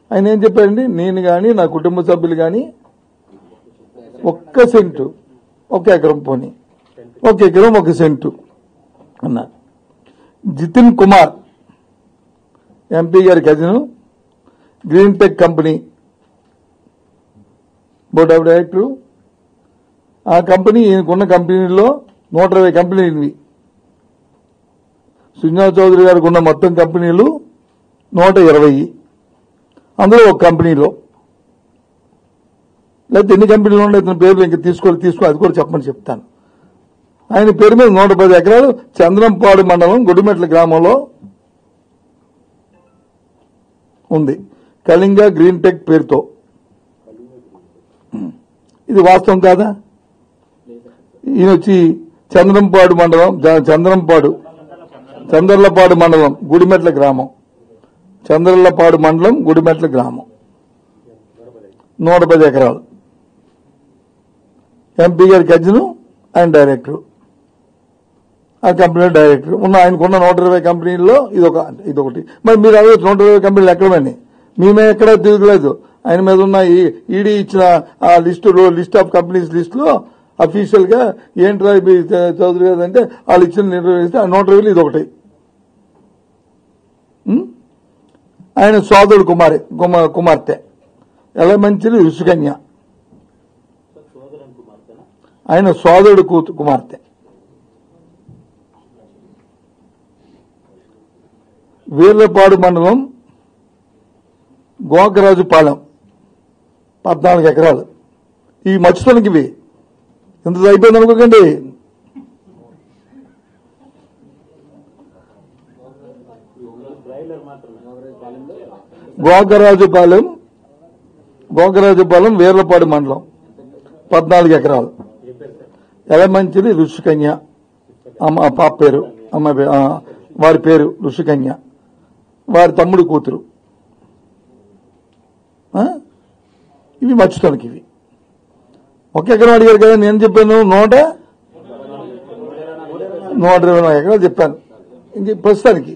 ఆయన ఏం చెప్పారండి నేను కానీ నా కుటుంబ సభ్యులు కానీ ఒక్క సెంటు ఒక ఎకరం పోనీ ఒక ఎకరం ఒక సెంటు అన్నారు జితిన్ కుమార్ ఎంపీ గారి cousin green tech company board of director ఆ కంపెనీ ఈయనకున్న కంపెనీలో నూట ఇరవై కంపెనీలు ఇవి సుజనా చౌదరి గారికి ఉన్న మొత్తం కంపెనీలు నూట ఇరవై అందులో ఒక కంపెనీలో లేకపోతే ఎన్ని కంపెనీలు ఉన్నాయి ఇతని పేర్లు ఇంకా తీసుకోవాలి తీసుకో అది కూడా చెప్పమని చెప్తాను ఆయన పేరు మీద నూట పది ఎకరాలు చంద్రంపాడు మండలం గుడిమెట్ల గ్రామంలో ఉంది కళింగ గ్రీన్ టెక్ పేరుతో ఇది వాస్తవం కాదా ఈయన వచ్చి చంద్రంపాడు మండలం జ- చంద్రంపాడు చంద్రలపాడు మండలం గుడిమెట్ల గ్రామం చంద్రలపాడు మండలం గుడిమెట్ల గ్రామం నూట పది ఎకరాలు ఎంపీ గారి కజ్జను ఆయన డైరెక్టర్ ఆ కంపెనీ డైరెక్టర్ ఉన్న ఆయనకున్న నూట ఇరవై కంపెనీల్లో ఇదొక ఇదొకటి మరి మీరు అదే నూట ఇరవై కంపెనీలు ఎక్కడమని మేమే ఎక్కడ తిరగలేదు ఆయన మీద ఉన్న ఈడీ ఇచ్చిన ఆ లిస్టులో లిస్ట్ ఆఫ్ కంపెనీస్ లిస్ట్ లో అఫీషియల్ గా ఏంట్రా ఇవి చౌదరి గారు అంటే వాళ్ళు ఇచ్చిన నిర్వహిస్తే ఆ నూట ఇరవైలు ఇదొకటి ఉం? ఆయన సోదరుడు కుమారి కుమ- కుమార్తె ఎలమంచిలి ఋషికన్య ఆయన సోదరుడు కూతు కుమార్తె వీర్లపాడు మండలం గోకరాజుపాలెం పద్నాలుగు ఎకరాలు ఈ మత్స్యనికి ఇవి ఎంత అయిపోయింది అనుకోకండి గోకరాజుపాలెం గోకరాజుపాలెం వీర్లపాడు మండలం పద్నాలుగు ఎకరాలు ఎలమంచిలి ఋషికన్య అమ్మ ఆ పాప పేరు అమ్మాయి పేరు ఆ, వారి పేరు ఋషికన్య వారి తమ్ముడు కూతురు ఆ? ఇవి మర్చిపోనికి ఇవి ఒక ఎకరం అడిగారు కదా నేను చెప్పాను నూట నూట ఇరవై నాలుగు ఎకరాలు చెప్పాను ఇంక ప్రస్తుతానికి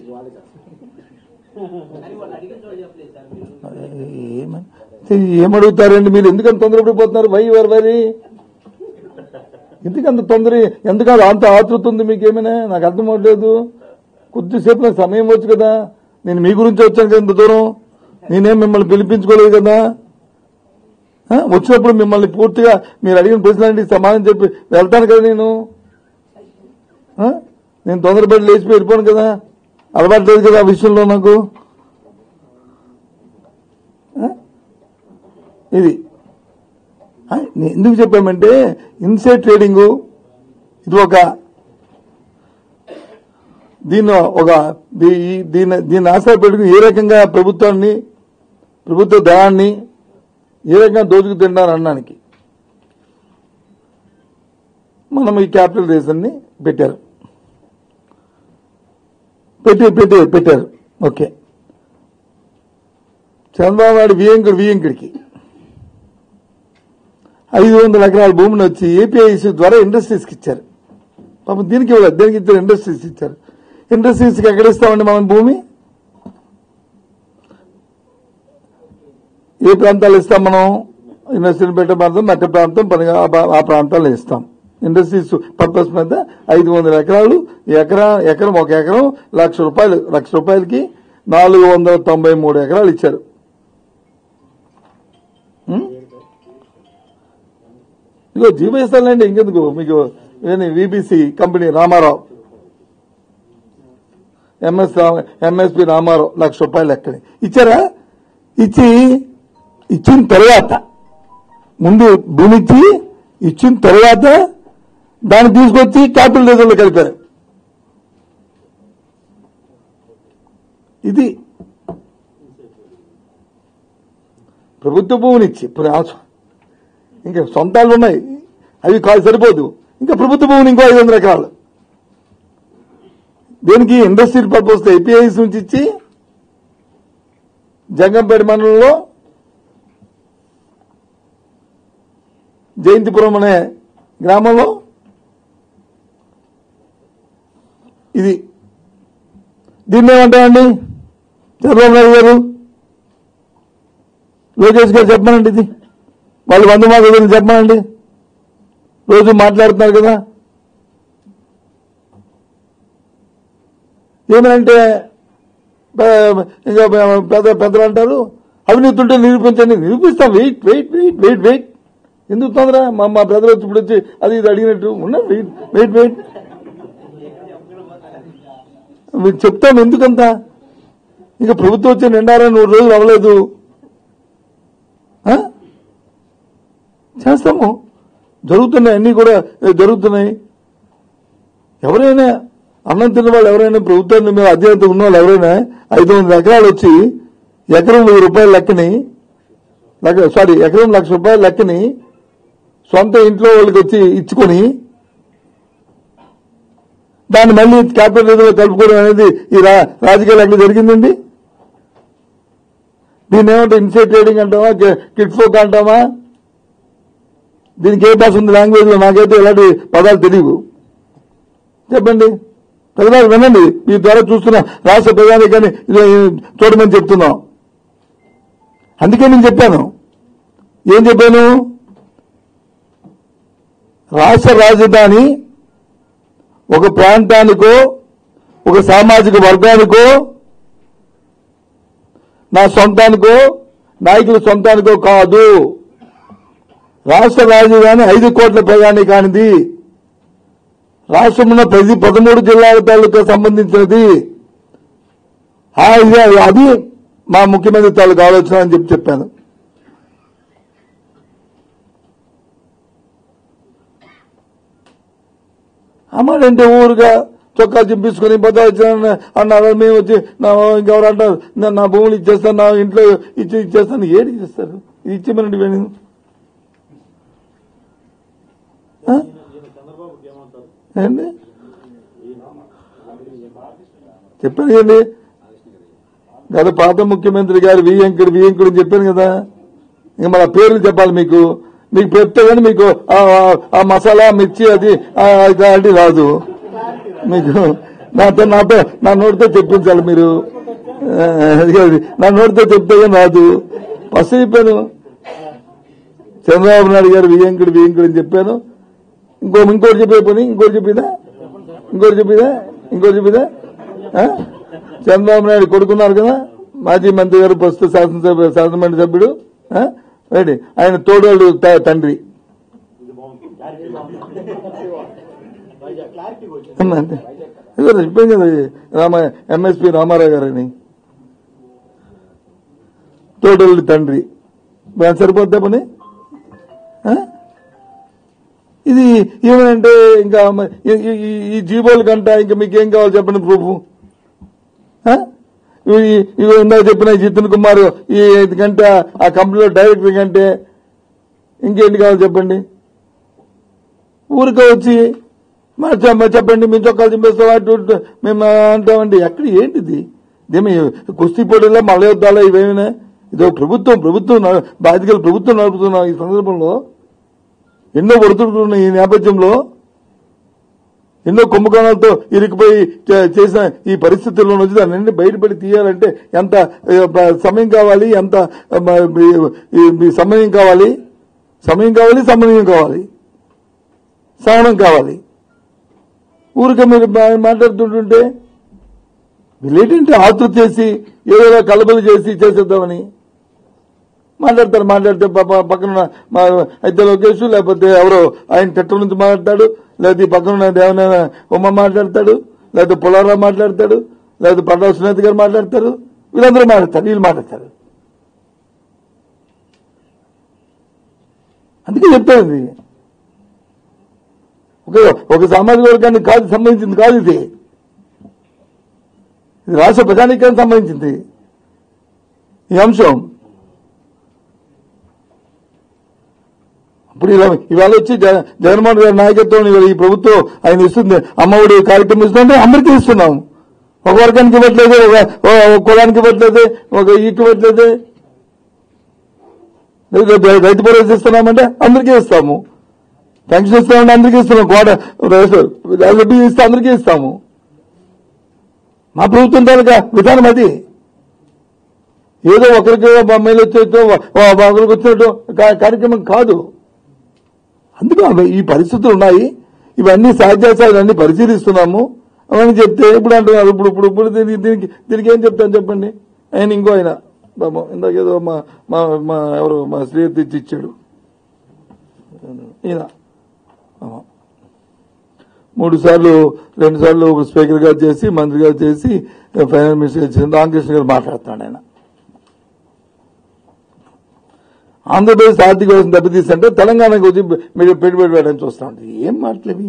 ఏమని ఏమడుగుతారండి మీరు ఎందుకంత తొందరపడిపోతున్నారు వై వర్ వరి ఎందుకంత తొందర ఎందుకు అంత ఆతృత ఉంది మీకేమైనా నాకు అర్థం అవ్వట్లేదు కొద్దిసేపు నాకు సమయం వచ్చు కదా నేను మీ గురించి వచ్చాను కదా ఇంత దూరం నేనేం మిమ్మల్ని పిలిపించుకోలేదు కదా ఆ? వచ్చినప్పుడు మిమ్మల్ని పూర్తిగా మీరు అడిగిన ప్రశ్నలకి సమాధానం చెప్పి వెళ్తాను కదా నేను ఆ? నేను తొందరపడి లేచిపోయి వెళ్ళిపోను కదా అలవాటు లేదు కదా ఆ విషయంలో నాకు ఆ? ఇది ఆ, నే- ఎందుకు చెప్పామంటే ఇన్సైడ్ ట్రేడింగ్ ఇది ఒక దీన్ని ఒక దీ- ఈ- దీన్ని దీన్ని ఆశ్రయపెట్టుకుని ఏ రకంగా ప్రభుత్వాన్ని ప్రభుత్వ ధనాన్ని ఏ రకంగా దోచుకు తింటారు అనడానికి మనం ఈ క్యాపిటల్ రీజన్ ని పెట్టారు పెట్టి పెట్టి పెట్టారు ఓకే చంద్రబాబు నాయుడు వియంకుడు వియంకుడికి ఐదు వందల ఎకరాల భూమిని వచ్చి ఏపీఐసి ద్వారా ఇండస్ట్రీస్కి ఇచ్చారు పాపం దీనికి ఇవ్వలేదు దీనికి ఇద్దరు ఇండస్ట్రీస్ ఇచ్చారు ఇండస్ట్రీస్కి ఎక్కడ ఇస్తామండి మనం భూమి ఏ ప్రాంతాలు ఇస్తాం మనం ఇండస్ట్రీని పెట్టే ప్రాంతం మధ్య ప్రాంతం పని ఆ ప్రా- ఆ ప్రాంతాల్లో ఇస్తాం ఇండస్ట్రీస్ పర్పస్ మీద ఐదు వందల ఎకరాలు ఎకరా ఎకరం ఒక ఎకరం లక్ష రూపాయలు లక్ష రూపాయలకి నాలుగు వందల తొంభై మూడు ఎకరాలు ఇచ్చారు ఉం? ఇదిగో జీవో ఇస్తానండి ఇంకెందుకు మీకు VBC company Ramarao MS MSP Ramarao లక్ష రూపాయలు ఎక్కడ ఇచ్చారా ఇచ్చి ఇచ్చిన తర్వాత ముందు భూమి ఇచ్చి ఇచ్చిన తర్వాత దాన్ని తీసుకొచ్చి క్యాపిటల్ రిజర్వ్లో కలిపారు ఇది ప్రభుత్వ భూమిని ఇచ్చి ఇప్పుడు ఆ సొ- ఇంకా సొంతాలు ఉన్నాయి అవి కాదు సరిపోదు ఇంకా ప్రభుత్వ భూమిని ఇంకో ఐదు వందల ఎకరాలు దీనికి ఇండస్ట్రియల్ పర్పస్ ఏపీఐస్ నుంచి ఇచ్చి జంగంపేట మండలంలో జయంతిపురం అనే గ్రామంలో ఇది దీన్ని ఏమంటామండి చంద్రబాబు నాయుడు గారు లోకేష్ గారు చెప్పమనండి ఇది వాళ్ళు వంద మాట గురించి చెప్పమనండి రోజు మాట్లాడుతున్నారు కదా ఏమనంటే ప- ఇంకా పెద్ద పెద్దలు అంటారు అవినీతి ఉంటే నిరూపించండి నిరూపిస్తాం wait wait wait wait wait ఎందుకు తొందర మా మా బ్రదర్ వచ్చి ఇప్పుడు వచ్చి అది ఇది అడిగినట్టు ఉన్నా వెయిట్ వెయిట్ వెయిట్ మీకు చెప్తాం ఎందుకంత ఇక ప్రభుత్వం వచ్చి నిండారా నూరు రోజులు అవ్వలేదు ఆ? చేస్తాము జరుగుతున్నాయి అన్నీ కూడా ఏ, జరుగుతున్నాయి ఎవరైనా అన్నం తిన్న వాళ్ళు ఎవరైనా ప్రభుత్వాన్ని మేము అధ్యయత ఉన్న వాళ్ళు ఎవరైనా ఐదు వందల ఎకరాలు వచ్చి ఎకరం వెయ్యి రూపాయల లెక్కని లెక్క- సారీ ఎకరం లక్ష రూపాయల లెక్కని సొంత ఇంట్లో వాళ్ళకి వచ్చి ఇచ్చుకొని దాన్ని మళ్ళీ క్యాపిటల్ రేటులో కలుపుకోవడం అనేది ఈ రా- రాజకీయాలు ఎక్కడ జరిగిందండి దీన్ని ఏమంటే ఇన్సైడ్ ట్రేడింగ్ అంటామా కి- కిట్ ఫోక్ అంటామా దీనికి ఏ భాష ఉంది లాంగ్వేజ్ లో నాకైతే ఇలాంటి పదాలు తెలియవు చెప్పండి ప్రజలు వినండి మీ ద్వారా చూస్తున్న రాష్ట్ర ప్రజానికాన్ని ఇది చూడమని చెప్తున్నాం అందుకే నేను చెప్పాను ఏం చెప్పాను రాష్ట్ర రాజధాని ఒక ప్రాంతానికో ఒక సామాజిక వర్గానికో నా సొంతానికో నాయకుల సొంతానికో కాదు రాష్ట్ర రాజధాని ఐదు కోట్ల ప్రజానికానిది రాష్ట్రంలో ప్రతి పదమూడు జిల్లాల తాలూకా సంబంధించినది ఆ, ఇది అది మా ముఖ్యమంత్రి తాలూకా ఆలోచన అని చెప్పి చెప్పాను అమ్మాడంటే ఊరుగా చొక్కా చింపించుకొని బతాయించాను అన్నారు మేము వచ్చి నా ఇంకెవరు అంటారు "నా- నా భూములు ఇచ్చేస్తాను నా ఇంట్లో ఇచ్చి ఇచ్చేస్తాను ఏడు ఇచ్చేస్తారు ఇది ఇచ్చేమనండి వెళ్ళి ఏంటి చెప్పాను కదండి గత పాత ముఖ్యమంత్రి గారు వి వెంకడు వి వెంకడు అని చెప్పాను కదా ఇంక మన పేర్లు చెప్పాలి మీకు మీకు చెప్తే కానీ మీకు ఆ- ఆ- ఆ మసాలా మిర్చి అది ఆ, అది రాదు మీకు నాతో నాతో నా నోటితో చెప్పించాలి మీరు ఆ, అది కాదు. నా నోటితో చెప్తే కానీ రాదు ఫస్ట్ చెప్పాను చంద్రబాబు నాయుడు గారు వియంకుడు వియంకుడు అని చెప్పాను ఇంకో ఇంకోటి చెప్పే పని ఇంకోటి చెప్పిదా ఇంకోటి చెప్పిదా ఇంకోటి చెప్పిదా ఆ? చంద్రబాబు నాయుడు కొడుకున్నారు కదా మాజీ మంత్రి గారు ప్రస్తుత శాసనసభ శాసనమండలి సభ్యుడు ఆ? రైట్ ఆయన తోడోళ్ళు త- తండ్రి అమ్మా, అంతే ఇదిగో చెప్పాను కదా ఈ రామ ఎంఎస్పి రామారావు గారని తోడోళ్ళు తండ్రి దాని సరిపోద్దా పని ఆ? ఇది ఏమంటే ఇంకా మ- ఈ- ఈ- ఈ- ఈ జీవోల కంట ఇంకా మీకు ఏం కావాలి చెప్పండి ప్రూఫ్ ఇవి ఇందాక చెప్పిన ఈ జితిన్ కుమార్ ఈ కంటే ఆ కంపెనీలో డైరెక్టర్ కంటే ఇంకేంటి కావాలి చెప్పండి ఊరికే వచ్చి మరి చె- చెప్పండి మేము చొక్కాలు చింపేస్తాం అటు ఇటు మేము అంటామండి ఎక్కడ ఏంటిది ఇదేమి కుస్తీ పోటీలో మల్ల యుద్ధాలు ఇవేమైనా ఇదో ప్రభుత్వం ప్రభుత్వం న- బాధ్యతలు ప్రభుత్వం నడుపుతున్న ఈ సందర్భంలో ఎన్నో ఒడిదుడుకున్న ఈ నేపథ్యంలో ఎన్నో కుంభకోణాలతో ఇరుక్కుపోయి చే- చేసిన ఈ పరిస్థితుల్లో నుంచి దాన్ని అన్ని బయటపడి తీయాలంటే ఎంత ఏ, బ- సమయం కావాలి ఎంత ఆ, మ- ఈ- ఈ- ఈ సమయం కావాలి సమయం కావాలి సమన్వయం కావాలి సహనం కావాలి ఊరికే మీరు మా- మాట్లాడుతుంటుంటే వీళ్ళేంటంటే ఆతృత చేసి ఏదో కలబలు చేసి చేసేద్దామని మాట్లాడతారు మాట్లాడితే పాప పక్కన మా అయితే లోకేష్ లేకపోతే ఎవరో ఆయన తిట్ట నుంచి మాట్లాడతాడు లేకపోతే ఈ పక్కన ఉన్న దేవనైనా ఉమ్మ మాట్లాడతాడు లేకపోతే పులారావు మాట్లాడతాడు లేకపోతే పడ్డా సునీత గారు మాట్లాడతారు వీళ్ళందరూ మాట్లాడతారు వీళ్ళు మాట్లాడతారు అందుకే చెప్తాను ఇది ఒక ఒక సామాజిక వర్గానికి కాదు సంబంధించింది కాదు ఇది ఇది రాష్ట్ర ప్రజానీకానికి సంబంధించింది ఈ అంశం ఇప్పుడు ఇలా ఇవాళ వచ్చి జ- జగన్మోహన్ గారి నాయకత్వం ఇవాళ ఈ ప్రభుత్వం ఆయన ఇస్తుంది అమ్మఒడి కార్యక్రమం ఇస్తుందంటే అందరికీ ఇస్తున్నాం ఒక వర్గానికి ఇవ్వట్లేదు ఒక ఒక కులానికి ఇవ్వట్లేదు ఒక ఈకి ఇవ్వట్లేదు లేదా రై- రైతు భరోసా ఇస్తున్నామంటే అందరికీ ఇస్తాము పెన్షన్ ఇస్తామంటే అందరికీ ఇస్తున్నాం కోట రైతు ఇస్తే అందరికీ ఇస్తాము మా ప్రభుత్వం తాలూకా విధానం అది ఏదో ఒకరికి మెయిల్ వచ్చేట్టు ఒకరికి వచ్చినట్టు కా- కార్యక్రమం కాదు అందుకు అవి- ఈ పరిస్థితులు ఉన్నాయి ఇవన్నీ సాధ్యాసాలు అన్ని పరిశీలిస్తున్నాము అని చెప్తే ఇప్పుడు అంటున్నారు ఇప్పుడు ఇప్పుడు ఇప్పుడు దీనికి దీనికి దీనికి ఏం చెప్తాను చెప్పండి ఆయన ఇంకో ఆయన పాపం ఇందాక ఏదో మా మా మా ఎవరు మా శ్రీ తెచ్చి ఇచ్చాడు ఈయన ఆమా. మూడు సార్లు రెండు సార్లు స్పీకర్ గా చేసి మంత్రిగా చేసి ఫైనాన్స్ మినిస్టర్ చేసి రామకృష్ణ గారు మాట్లాడుతున్నాడు ఆయన ఆంధ్రప్రదేశ్ ఆర్థిక వ్యవస్థ దెబ్బతీస్తుంటే తెలంగాణకు వచ్చి మీరు పెట్టుబడి పెట్టడం చూస్తా ఉంటుంది ఏం మాటలేవి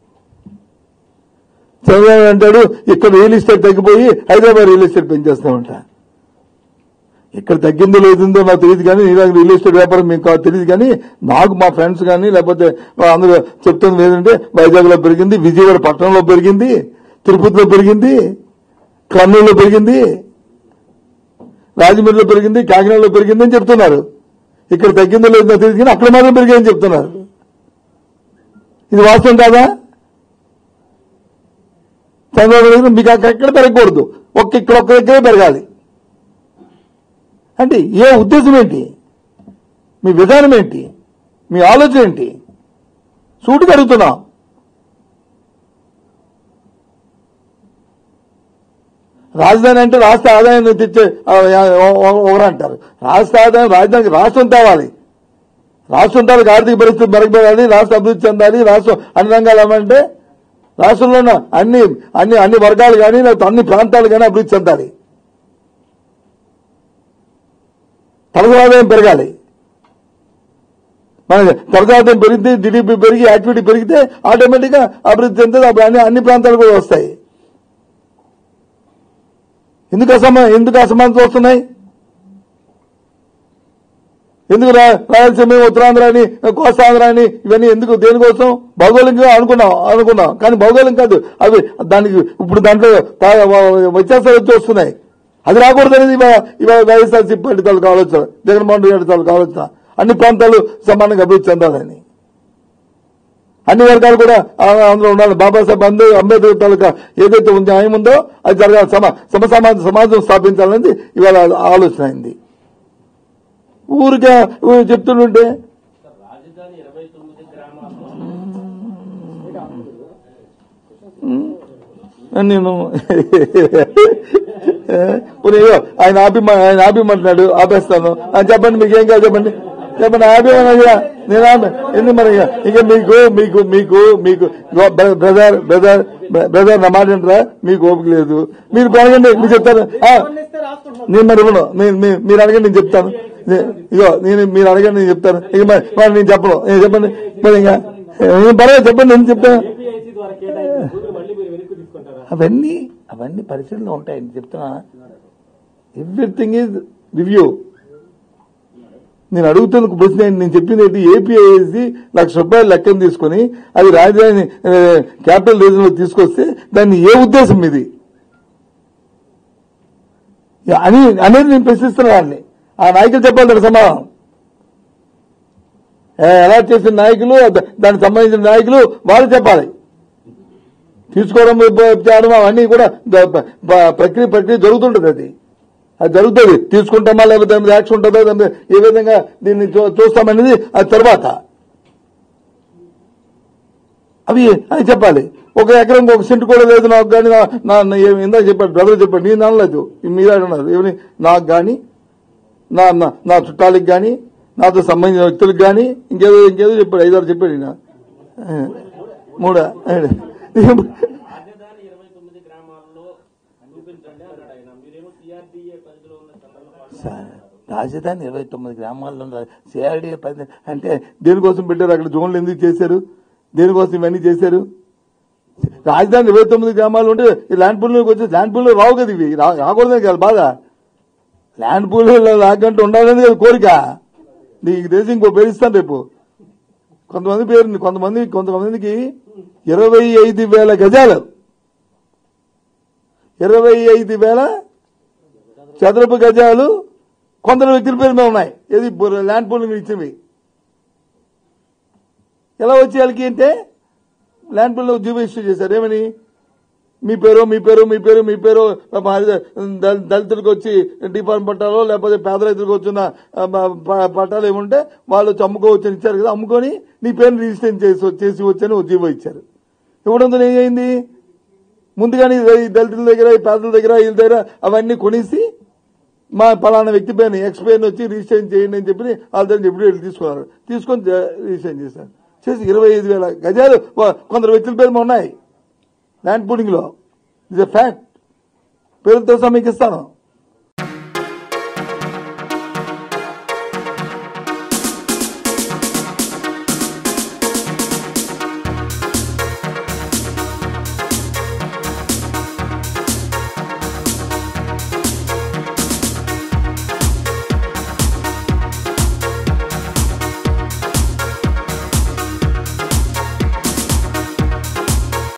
చంద్రబాబు అంటాడు ఇక్కడ రియల్ ఎస్టేట్ తగ్గిపోయి హైదరాబాద్ రియల్ ఎస్టేట్ పెంచేస్తామంట ఇక్కడ తగ్గిందో లేదుందో నాకు తెలియదు కానీ ఇలాగ రియల్ ఎస్టేట్ వ్యాపారం మీకు కాదు తెలియదు కానీ నాకు మా ఫ్రెండ్స్ కానీ లేకపోతే అందరూ చెప్తుంది ఏంటంటే వైజాగ్ లో పెరిగింది విజయవాడ పట్టణంలో పెరిగింది తిరుపతిలో పెరిగింది కర్నూలులో పెరిగింది రాజమండ్రిలో పెరిగింది కాకినాడలో పెరిగింది అని చెప్తున్నారు ఇక్కడ తగ్గిందో లేదో తెలియదు కానీ అక్కడ మాత్రం పెరిగాయని చెప్తున్నారు ఇది వాస్తవం కాదా చంద్రబాబు నాయుడు మీకు అక్కడ ఎక్కడ పెరగకూడదు ఒక్క ఇక్కడ ఒక్క దగ్గరే పెరగాలి అంటే ఏ ఉద్దేశం ఏంటి మీ విధానం ఏంటి మీ ఆలోచన ఏంటి సూటిగా అడుగుతున్నా రాజధాని అంటే రాష్ట్ర ఆదాయాన్ని తెచ్చే ఆ, ఆ, ఒకరు అంటారు రాష్ట్ర ఆదాయం రాజధానికి రాష్ట్రం తేవాలి రాష్ట్రం తాలూకు ఆర్థిక పరిస్థితి మెరుగుపడాలి రాష్ట్ర అభివృద్ధి చెందాలి రాష్ట్రం అన్ని రంగాలు ఏమంటే రాష్ట్రంలో ఉన్న అన్ని అన్ని అన్ని వర్గాలు కానీ లేకపోతే అన్ని ప్రాంతాలు కానీ అభివృద్ధి చెందాలి తలసరి ఆదాయం పెరగాలి మన తలసరి ఆదాయం పెరిగితే జీడీపీ పెరిగి యాక్టివిటీ పెరిగితే ఆటోమేటిక్ గా అభివృద్ధి చెందుతుంది అప్పుడు అన్ని అన్ని ప్రాంతాలు కూడా వస్తాయి ఎందుకు అసమ ఎందుకు అసమానతలు వస్తున్నాయి ఎందుకు రా- రాయలసీమ ఉత్తరాంధ్ర అని కోస్తాంధ్ర అని ఇవన్నీ ఎందుకు దేనికోసం భౌగోళికంగా అనుకున్నాం అనుకున్నాం కానీ భౌగోళికం కాదు అవి దానికి ఇప్పుడు దాంట్లో తా- వ్యత్యాసాలు వచ్చి వస్తున్నాయి అది రాకూడదు అనేది ఇవా- ఇవాళ వైఎస్ఆర్సీపీ పార్టీ తాలూకు ఆలోచన జగన్మోహన్ రెడ్డి గారి తాలూకు ఆలోచన అన్ని ప్రాంతాలు సమానంగా అభివృద్ధి చెందాలని అన్ని వర్గాలు కూడా ఆ- అందులో ఉండాలి బాబాసాహెబ్ అంబే అంబేద్కర్ తాలూకా ఏదైతే ఉంది న్యాయం ఉందో అది జరగాలి సమ సమసమాజ సమాజం స్థాపించాలనేది ఇవాళ ఆలోచన అయింది ఊరికే ఊ- చెప్తుంటే రాజధాని ఇరవై తొమ్మిది గ్రామాల్లో నేను పోనీ ఇగో, ఆయన ఆపి ఆయన ఆపిమంటున్నాడు ఆపేస్తాను అని చెప్పండి మీకు ఏం కాదు చెప్పండి చెప్పండి ఆపేమన్నా నేను ఆపే ఎందుకు మరి ఇక ఇక మీకు మీకు మీకు మీకు ఇగో బ్ర- బ్రదర్ బ్రదర్ బ్రదర్ నా మాట ఏంట్రా మీకు ఓపిక లేదు మీరు పెరగండి మీరు చెప్తాను ఆ, నేను మరి ఇవ్వను మీ- మీ- మీరు అడగండి నేను చెప్తాను నే- ఇగో నేను మీరు అడగండి నేను చెప్తాను ఇక మరి మరి నేను చెప్పను నేను చెప్పండి మరి ఇంకా ఏం పర్వాలేదు చెప్పండి నేను చెప్తాను ఏపీఐసీ ద్వారా కేటాయించిన భూములు మళ్ళీ మీరు వెనక్కి తీసుకుంటారా అవన్నీ అవన్నీ పరిశీలనలో ఉంటాయని చెప్తున్నా ఎవ్రీథింగ్ ఈజ్ రివ్యూ నేను అడుగుతున్న ప్రశ్న ఏంటి? నేను చెప్పింది ఏంటి ఏపీఐసి లక్ష రూపాయలు లెక్కను తీసుకుని అది రాజధాని క్యాపిటల్ రీజన్ లో తీసుకొస్తే దాన్ని ఏ ఉద్దేశం ఇది అని అనేది నేను ప్రశ్నిస్తున్నా వాడిని ఆ నాయకులు చెప్పాలి దానికి సమాధానం ఏ, ఎలా చేసిన నాయకులు ద- దానికి సంబంధించిన నాయకులు వాళ్ళు చెప్పాలి తీసుకోవడం ప- చేయడం అవన్నీ కూడా ద- ప- ప- ప్రక్రియ ప్రక్రియ జరుగుతుంటది అది అది జరుగుతుంది తీసుకుంటామా లేకపోతే దాని మీద యాక్షన్ ఉంటుందో దాని మీద ఏ విధంగా దీన్ని చూ- చూస్తామనేది అది తర్వాత అవి అని చెప్పాలి ఒక ఎకరం ఒక సెంటు కూడా లేదు నాకు కానీ నా- నా నా- ఏ- ఇందాక చెప్పాడు బ్రదర్ చెప్పాడు నేను అనలేదు మీరు అన్నారు ఏమని నాకు కానీ నా నా- నా చుట్టాలకు కానీ నాతో సంబంధించిన వ్యక్తులకు కానీ ఇంకేదో ఇంకేదో చెప్పాడు ఐదారు చెప్పాడు ఈయన ఆ, మూడా రాజధాని ఇరవై తొమ్మిది గ్రామాల్లో చూపించండి అన్నాడు ఆయన మీరేమో సిఆర్డీఏ పరిధిలో ఉన్న చంద్రబాబు సార్, రాజధాని ఇరవై తొమ్మిది గ్రామాల్లో సిఆర్డీ పది అంటే దేనికోసం పెట్టారు అక్కడ జోన్లు ఎందుకు చేశారు దేనికోసం ఇవన్నీ చేశారు రాజధాని ఇరవై తొమ్మిది గ్రామాలు ఉంటే ఈ ల్యాండ్ పూల్లోకి వచ్చి ల్యాండ్ పూల్లో రావు కదా ఇవి రా- రాకూడదని కదా బాధ ల్యాండ్ పూల్ రాకంటే ఉండాలని కదా కోరిక నీకు తెలిసి ఇంకో పేరు ఇస్తాను రేపు కొంతమంది పేరు కొంతమంది కొంతమందికి ఇరవై ఐదు వేల గజాలు ఇరవై ఐదు వేల చదరపు గజాలు కొందరు వ్యక్తుల పేరు మీద ఉన్నాయి ఏది బు- ల్యాండ్ పూలింగ్ ఇచ్చినవి ఎలా వచ్చి వాళ్ళకి అంటే ల్యాండ్ పూల్ జీవో ఇష్యూ చేశారు ఏమని మీ పేరు మీ పేరు మీ పేరు మీ పేరు మా దళ- దళితులకు వచ్చి డిపార్ట్మెంట్ పట్టాలో లేకపోతే పేద రైతులకు వచ్చిన ఆ, ప- ప- పట్టాలు ఏముంటే వాళ్ళు వచ్చి అమ్ముకోవచ్చు అని ఇచ్చారు కదా అమ్ముకొని నీ పేరుని రిజిస్టర్ చేసి చేసి వచ్చని ఒక జీవో ఇచ్చారు ఇవ్వడంతో ఏమైంది ముందుగానే ఈ దళితుల దగ్గర ఈ పేదల దగ్గర వీళ్ళ దగ్గర అవన్నీ కొనేసి మా పలానా వ్యక్తి పైన ఎక్స్ పైన వచ్చి రిజిస్ట్రేషన్ చేయండి అని చెప్పి వాళ్ళ దగ్గర చెప్పి వీళ్ళు తీసుకున్నారు తీసుకొని జ- రిజిస్ట్రేషన్ చేశారు చేసి ఇరవై ఐదు వేల గజాలు వ- కొందరు వ్యక్తుల పేరు ఉన్నాయి ల్యాండ్ పూలింగ్ లో ఇస్ ఎ ఫ్యాక్ట్ పేరుతో మీకు ఇస్తాను